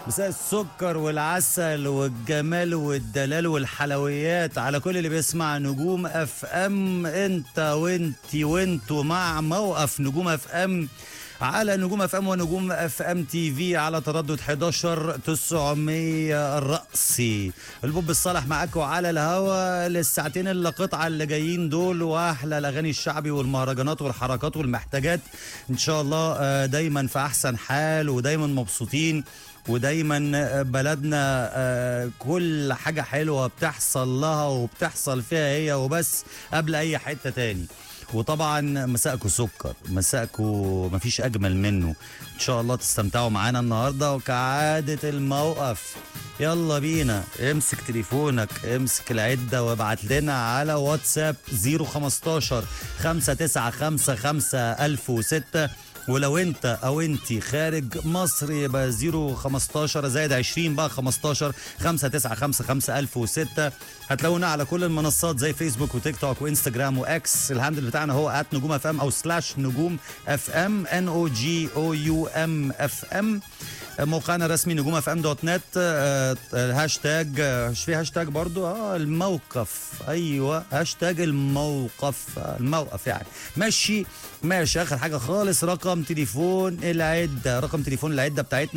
مساء السكر والعسل والجمال والدلال والحلويات على كل اللي بيسمع نجوم اف ام انت وانتي وانتوا مع موقف نجوم اف ام على نجوم اف ام ونجوم اف ام تي في على تردد 11 900 الرأسي البوب الصالح معاكم على الهوا للساعتين اللي قطعه اللي جايين دول واحلى الاغاني الشعبي والمهرجانات والحركات والمحتاجات ان شاء الله آه، دايما في احسن حال ودايما مبسوطين ودايما بلدنا آه، كل حاجة حلوة بتحصل لها وبتحصل فيها هي وبس قبل أي حتة تاني وطبعا مساءكو سكر مساءكو مفيش أجمل منه إن شاء الله تستمتعوا معانا النهاردة وكعادة الموقف يلا بينا امسك تليفونك امسك العدة وابعت لنا على واتساب 015 595 1006 ولو انت او انت خارج مصر يبقى 015 زائد 20 بقى 15 5955006 هتلاقونا على كل المنصات زي فيسبوك وتيك توك وانستجرام واكس الهاندل بتاعنا هو ات نجوم اف ام او سلاش نجوم اف ام ان او جي او يو ام اف ام موقعنا الرسمي نجوم اف ام دوت نت آه، الهاشتاج آه، مش في هاشتاج برضو اه الموقف ايوه هاشتاج الموقف آه، الموقف يعني ماشي ماشي اخر حاجه خالص رقم تليفون العده رقم تليفون العده بتاعتنا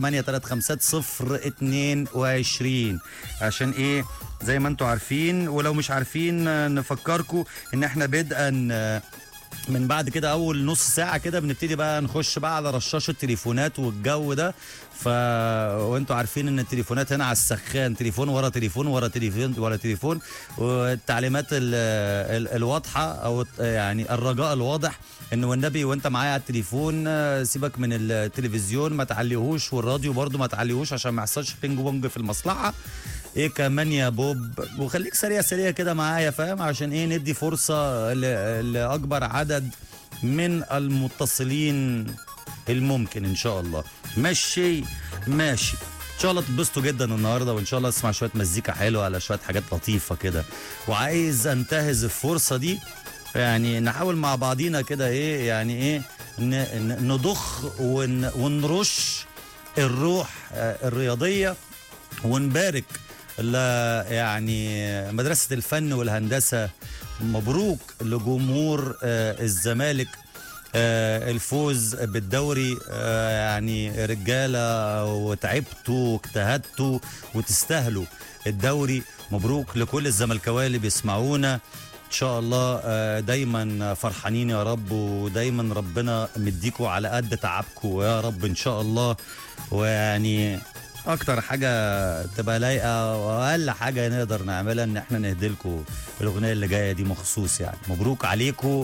38335 عشان ايه زي ما انتم عارفين ولو مش عارفين آه، نفكركم ان احنا بدءا آه، من بعد كده اول نص ساعه كده بنبتدي بقى نخش بقى على رشاش التليفونات والجو ده ف وانتوا عارفين ان التليفونات هنا على السخان تليفون ورا تليفون ورا تليفون ورا تليفون والتعليمات ال... ال... الواضحه او يعني الرجاء الواضح ان والنبي وانت معايا على التليفون آه، سيبك من التلفزيون ما تعليهوش والراديو برضو ما تعليهوش عشان ما يحصلش بينج بونج في المصلحه ايه كمان يا بوب وخليك سريع سريع كده معايا فاهم عشان ايه ندي فرصه ل... لاكبر عدد من المتصلين الممكن ان شاء الله ماشي ماشي ان شاء الله تتبسطوا جدا النهارده وان شاء الله اسمع شويه مزيكا حلوه على شويه حاجات لطيفه كده وعايز انتهز الفرصه دي يعني نحاول مع بعضينا كده ايه يعني ايه ن- ن- نضخ ون ونرش الروح آه، الرياضيه ونبارك ل- يعني مدرسة الفن والهندسة مبروك لجمهور آه، الزمالك آه، الفوز بالدوري آه، يعني رجالة وتعبتوا واجتهدتوا وتستاهلوا الدوري مبروك لكل الزملكاويه اللي بيسمعونا ان شاء الله آه، دايما فرحانين يا رب ودايما ربنا مديكوا على قد تعبكوا يا رب ان شاء الله ويعني اكتر حاجه تبقى لايقه واقل حاجه نقدر نعملها ان احنا نهدلكوا الاغنيه اللي جايه دي مخصوص يعني مبروك عليكم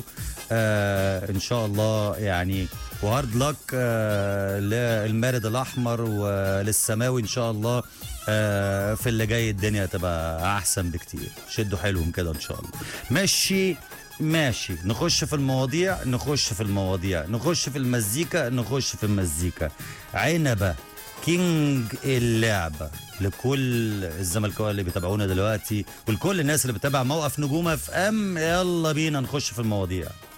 آه ان شاء الله يعني وهارد لك آه للمارد الاحمر وللسماوي ان شاء الله آه في اللي جاي الدنيا تبقى احسن بكتير شدوا حيلهم كده ان شاء الله ماشي ماشي نخش في المواضيع نخش في المواضيع نخش في المزيكا نخش في المزيكا عنبه كينج اللعبة لكل الزملكاويه اللي بيتابعونا دلوقتي ولكل الناس اللي بتتابع موقف نجوم اف ام يلا بينا نخش في المواضيع